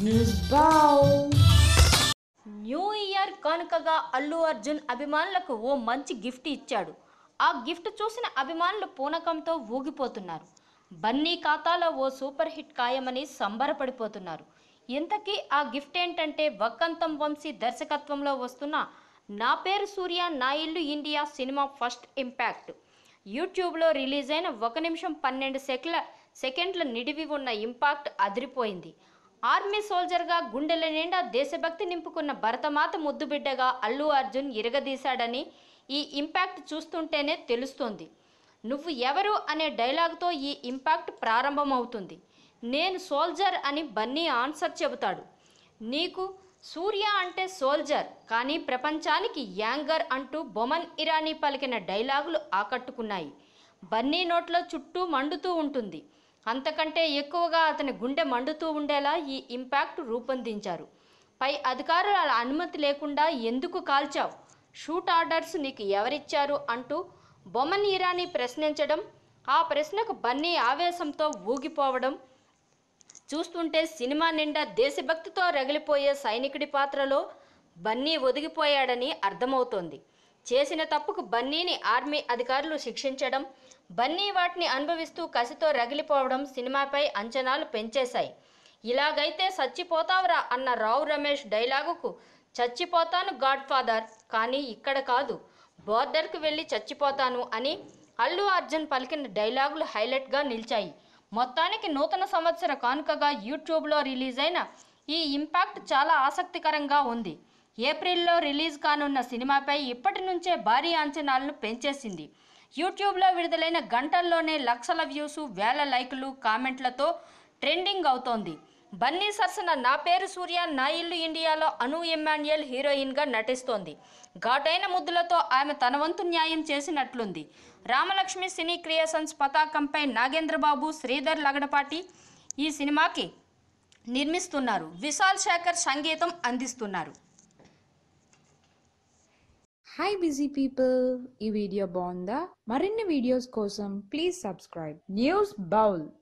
News Bow. New year కానుకగా అల్లు అర్జున్ అభిమానులకు ఓ మంచి గిఫ్ట్ ఇచ్చాడు ఆ గిఫ్ట్ చూసిన అభిమానులు పూనకంతో ఊగిపోతున్నారు బన్నీ ఖాతాలో ఓ సూపర్ హిట్ ఖాయమని సంబరపడిపోతున్నారు ఇంతకీ ఆ గిఫ్ట్ ఏంటంటే వక్కంతం వంశీ దర్శకత్వంలో వస్తున్న నా పేరు సూర్య నా ఇల్లు ఇండియా సినిమా ఫస్ట్ ఇంపాక్ట్ యూట్యూబ్లో రిలీజ్ అయిన ఒక నిమిషం పన్నెండు సెకండ్ల సెకండ్ల నిడివి ఉన్న ఇంపాక్ట్ అదిరిపోయింది ఆర్మీ సోల్జర్గా గుండెల నిండా దేశభక్తి నింపుకున్న భరతమాత ముద్దుబిడ్డగా అల్లు అర్జున్ ఇరగదీశాడని ఈ ఇంపాక్ట్ చూస్తుంటేనే తెలుస్తోంది నువ్వు ఎవరు అనే డైలాగ్తో ఈ ఇంపాక్ట్ ప్రారంభమవుతుంది నేను సోల్జర్ అని బన్నీ ఆన్సర్ చెబుతాడు నీకు సూర్య అంటే సోల్జర్ కానీ ప్రపంచానికి యాంగర్ అంటూ బొమన్ ఇరానీ పలికిన డైలాగులు ఆకట్టుకున్నాయి బన్నీ నోట్లో చుట్టూ మండుతూ ఉంటుంది అంతకంటే ఎక్కువగా అతని గుండె మండుతూ ఉండేలా ఈ ఇంపాక్ట్ రూపొందించారు పై అధికారుల అనుమతి లేకుండా ఎందుకు కాల్చావు షూట్ ఆర్డర్స్ నీకు ఎవరిచ్చారు అంటూ బొమన్ ఇరానీ ప్రశ్నించడం ఆ ప్రశ్నకు బన్నీ ఆవేశంతో ఊగిపోవడం చూస్తుంటే సినిమా నిండా దేశభక్తితో రగిలిపోయే సైనికుడి పాత్రలో బన్నీ ఒదిగిపోయాడని అర్థమవుతోంది చేసిన తప్పుకు బన్నీని ఆర్మీ అధికారులు శిక్షించడం బన్నీ వాటిని అనుభవిస్తూ కసితో రగిలిపోవడం సినిమాపై అంచనాలు పెంచేశాయి ఇలాగైతే చచ్చిపోతావురా అన్న రావు రమేష్ డైలాగుకు చచ్చిపోతాను గాడ్ ఫాదర్ కానీ ఇక్కడ కాదు బోర్డర్కు వెళ్ళి చచ్చిపోతాను అని అల్లు అర్జున్ పలికిన డైలాగులు హైలైట్గా నిలిచాయి మొత్తానికి నూతన సంవత్సర కానుకగా యూట్యూబ్లో రిలీజ్ అయిన ఈ ఇంపాక్ట్ చాలా ఆసక్తికరంగా ఉంది ఏప్రిల్లో రిలీజ్ కానున్న సినిమాపై ఇప్పటి నుంచే భారీ అంచనాలను పెంచేసింది యూట్యూబ్లో విడుదలైన గంటల్లోనే లక్షల వ్యూస్ వేల లైకులు కామెంట్లతో ట్రెండింగ్ అవుతోంది బన్నీ సరసన నా పేరు సూర్య నా ఇల్లు ఇండియాలో అను ఎమాన్యుయల్ హీరోయిన్గా నటిస్తోంది ఘాటైన ముద్దులతో ఆమె తన వంతు న్యాయం చేసినట్లుంది రామలక్ష్మి సినీ క్రియేషన్స్ పతాకంపై నాగేంద్రబాబు శ్రీధర్ లగడపాటి ఈ సినిమాకి నిర్మిస్తున్నారు విశాల్ శేఖర్ సంగీతం అందిస్తున్నారు హాయ్ బిజీ పీపుల్ ఈ వీడియో బాగుందా మరిన్ని వీడియోస్ కోసం ప్లీజ్ సబ్స్క్రైబ్ న్యూస్ బౌల్